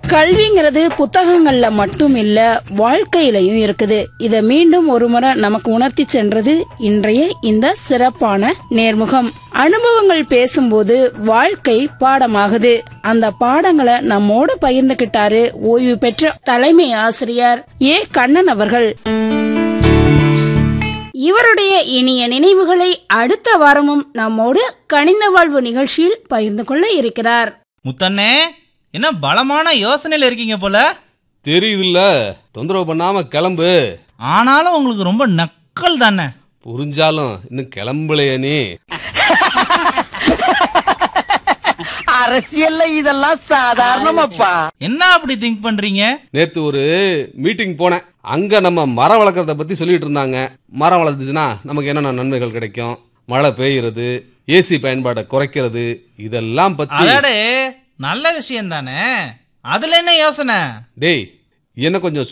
கல்விங்கிறது புத்தகங்கள்ல மட்டும் இல்ல வாழ்க்கையிலையும் இருக்குது இத மீண்டும் ஒருமுறை நமக்கு உணர்த்தி சென்றது இன்றைய இந்த சிறப்பான நேர்முகம் அனுபவங்கள் பேசும்போது வாழ்க்கை பாடமாகுது அந்த பாடங்களை நம்மோட பகிர்ந்துகிட்டாரு ஓய்வு பெற்ற தலைமை ஆசிரியர் ஏ கண்ணன் அவர்கள் இவருடைய இனிய நினைவுகளை அடுத்த வாரமும் நம்மோடு கணித வாழ்வு நிகழ்ச்சியில் பகிர்ந்து கொள்ள இருக்கிறார் முத்தண்ணே என்ன பலமான யோசனையில இருக்கீங்க போல தெரியுதுல்ல தொந்தரவு பண்ணாம கிளம்பு ஆனாலும் உங்களுக்கு ரொம்ப நக்கல் தானே புரிஞ்சாலும் இன்னும் கிளம்பலையே நீ அரசியல்ல இதெல்லாம் சாதாரணமாப்பா என்ன அப்படி திங்க் பண்றீங்க நேத்து ஒரு மீட்டிங் போனேன் அங்க நம்ம மரம் வளர்க்கறத பத்தி சொல்லிட்டு இருந்தாங்க மரம் வளர்த்துச்சுன்னா நமக்கு என்னென்ன நன்மைகள் கிடைக்கும் மழை பெய்யுறது ஏசி பயன்பாட்டை குறைக்கிறது இதெல்லாம் பத்தி அதாடே நல்ல விஷயம் தானே அதுல என்ன யோசனை டேய் என்ன கொஞ்சம்